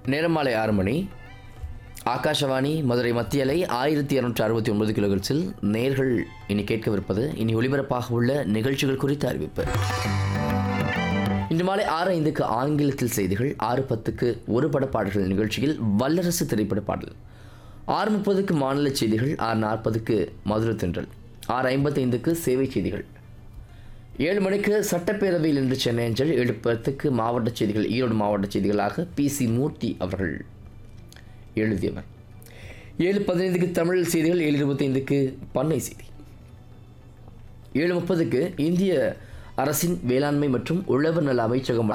நேரம் மாலை ஆறு மணி ஆகாஷவாணி மதுரை மத்திய அலை ஆயிரத்தி இரநூற்றி அறுபத்தி ஒன்பது கிலோகிட்ஸில் நேர்கள் இனி கேட்கவிருப்பது இனி ஒளிபரப்பாக உள்ள நிகழ்ச்சிகள் குறித்த அறிவிப்பு இன்று மாலை ஆறு ஐந்துக்கு ஆங்கிலத்தில் செய்திகள் ஆறு பத்துக்கு ஒரு பட பாடல்கள் நிகழ்ச்சியில் வல்லரசு திரைப்பட பாடல் ஆறு முப்பதுக்கு மாநில செய்திகள் ஆறு நாற்பதுக்கு மதுரை தென்றல் ஆறு ஐம்பத்தைந்துக்கு சேவை செய்திகள் ஏழு மணிக்கு சட்டப்பேரவையில் இன்று சென்னை அஞ்சல் ஏழு பத்துக்கு மாவட்ட செய்திகள் ஈரோடு மாவட்ட செய்திகளாக பி சி மூர்த்தி அவர்கள் எழுதியவர் ஏழு பதினைந்துக்கு தமிழ் செய்திகள் ஏழு இருபத்தைந்துக்கு பண்ணை செய்தி ஏழு முப்பதுக்கு இந்திய அரசின் வேளாண்மை மற்றும் உழவர் நல அமைச்சகம்